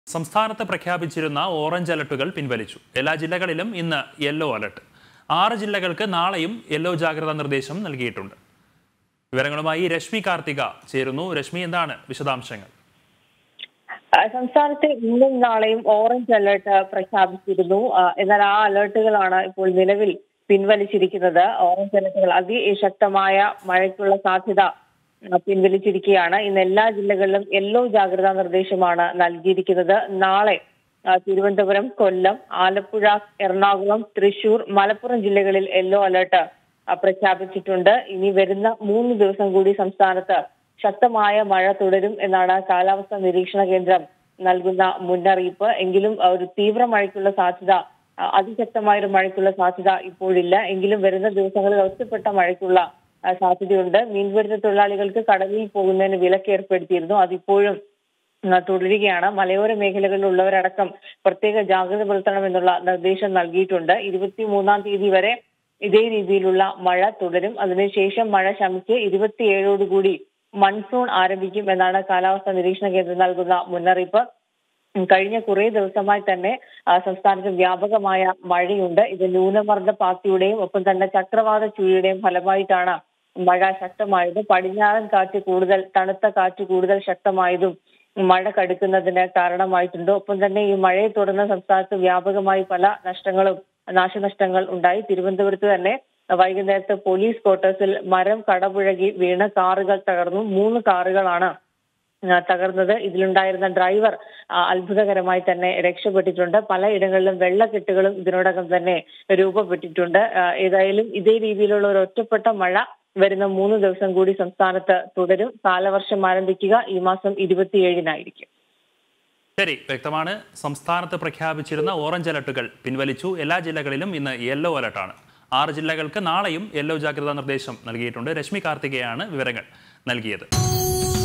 സംസ്ഥാനത്ത് പ്രഖ്യാപിച്ചിരുന്ന ഓറഞ്ച് അലർട്ടുകൾ പിൻവലിച്ചു എല്ലാ ജില്ലകളിലും ഇന്ന് യെല്ലോ അലർട്ട് ആറ് ജില്ലകൾക്ക് നാളെയും യെല്ലോ ജാഗ്രതാ നിർദ്ദേശം നൽകിയിട്ടുണ്ട് വിവരങ്ങളുമായി രശ്മി കാർത്തിക ചേരുന്നു രശ്മി എന്താണ് വിശദാംശങ്ങൾ ആ, സംസ്ഥാനത്ത് ഇന്നും നാളെയും ഓറഞ്ച് അലർട്ട് പ്രഖ്യാപിച്ചിരുന്നു ആ, എന്നാൽ ആ അലർട്ടുകളാണ് ഇപ്പോൾ നിലവിൽ പിൻവലിച്ചിരിക്കുന്നത് ഓറഞ്ച് അലർട്ടുകൾ അതിശക്തമായ മഴയ്ക്കുള്ള സാധ്യത ആ, പിൻവലിച്ചിരിക്കുകയാണ് ഇന്ന് എല്ലാ ജില്ലകളിലും യെല്ലോ ജാഗ്രതാ നിർദ്ദേശമാണ് നൽകിയിരിക്കുന്നത് നാളെ ആ, തിരുവനന്തപുരം കൊല്ലം ആലപ്പുഴ എറണാകുളം തൃശൂർ മലപ്പുറം ജില്ലകളിൽ യെല്ലോ അലർട്ട് ആ, പ്രഖ്യാപിച്ചിട്ടുണ്ട് ഇനി വരുന്ന മൂന്ന് ദിവസം കൂടി സംസ്ഥാനത്ത് ശക്തമായ മഴ തുടരും എന്നാണ് കാലാവസ്ഥാ നിരീക്ഷണ കേന്ദ്രം നൽകുന്ന മുന്നറിയിപ്പ് എങ്കിലും ആ, ഒരു തീവ്ര മഴയ്ക്കുള്ള സാധ്യത ആ, അതിശക്തമായ ഒരു മഴയ്ക്കുള്ള സാധ്യത ഇപ്പോഴില്ല എങ്കിലും വരുന്ന ദിവസങ്ങളിൽ ഒറ്റപ്പെട്ട മഴയ്ക്കുള്ള ആ, സാധ്യതയുണ്ട് മീൻപിടുത്ത തൊഴിലാളികൾക്ക് കടലിൽ പോകുന്നതിന് വിലക്ക് ഏർപ്പെടുത്തിയിരുന്നു അതിപ്പോഴും ആ, തുടരുകയാണ് മലയോര മേഖലകളിലുള്ളവരടക്കം പ്രത്യേക ജാഗ്രത പുലർത്തണമെന്നുള്ള നിർദ്ദേശം നൽകിയിട്ടുണ്ട് ഇരുപത്തി മൂന്നാം തീയതി വരെ ഇതേ രീതിയിലുള്ള മഴ തുടരും അതിനുശേഷം മഴ ശമിച്ച് ഇരുപത്തിയേഴോടുകൂടി മൺസൂൺ ആരംഭിക്കും എന്നാണ് കാലാവസ്ഥാ നിരീക്ഷണ കേന്ദ്രം നൽകുന്ന മുന്നറിയിപ്പ് ഉം, കഴിഞ്ഞ കുറേ ദിവസമായി തന്നെ ആ, സംസ്ഥാനത്ത് വ്യാപകമായ മഴയുണ്ട് ഇത് ന്യൂനമർദ്ദ പാത്തിയുടെയും ഒപ്പം തന്നെ ചക്രവാത ചുഴിയുടെയും ഫലമായിട്ടാണ് മഴ ശക്തമായത് പടിഞ്ഞാറൻ കാറ്റ് കൂടുതൽ തണുത്ത കാറ്റ് കൂടുതൽ ശക്തമായതും മഴ കടുക്കുന്നതിന് കാരണമായിട്ടുണ്ട് ഒപ്പം തന്നെ ഈ മഴയെ തുടർന്ന് സംസ്ഥാനത്ത് വ്യാപകമായി പല നഷ്ടങ്ങളും നാശനഷ്ടങ്ങൾ ഉണ്ടായി തിരുവനന്തപുരത്ത് തന്നെ വൈകുന്നേരത്ത് പോലീസ് ക്വാർട്ടേഴ്സിൽ മരം കടപുഴകി വീണ് കാറുകൾ തകർന്നു മൂന്ന് കാറുകളാണ് ആ, തകർന്നത് ഇതിലുണ്ടായിരുന്ന ഡ്രൈവർ ആ, അത്ഭുതകരമായി തന്നെ രക്ഷപ്പെട്ടിട്ടുണ്ട് പലയിടങ്ങളിലും വെള്ളക്കെട്ടുകളും ഇതിനോടകം തന്നെ രൂപപ്പെട്ടിട്ടുണ്ട് ആ, ഏതായാലും ഇതേ രീതിയിലുള്ള ഒരു ഒറ്റപ്പെട്ട മഴ വരുന്ന മൂന്ന് ദിവസം കൂടി സംസ്ഥാനത്ത് തുടരും കാലവർഷം ആരംഭിക്കുക ഈ മാസം ഇരുപത്തിയേഴിനായിരിക്കും ശരി വ്യക്തമാണ് സംസ്ഥാനത്ത് പ്രഖ്യാപിച്ചിരുന്ന ഓറഞ്ച് അലർട്ടുകൾ പിൻവലിച്ചു എല്ലാ ജില്ലകളിലും ഇന്ന് യെല്ലോ അലർട്ടാണ് ആറ് ജില്ലകൾക്ക് നാളെയും യെല്ലോ ജാഗ്രതാ നിർദ്ദേശം നൽകിയിട്ടുണ്ട് രശ്മി കാർത്തികയാണ് വിവരങ്ങൾ നൽകിയത്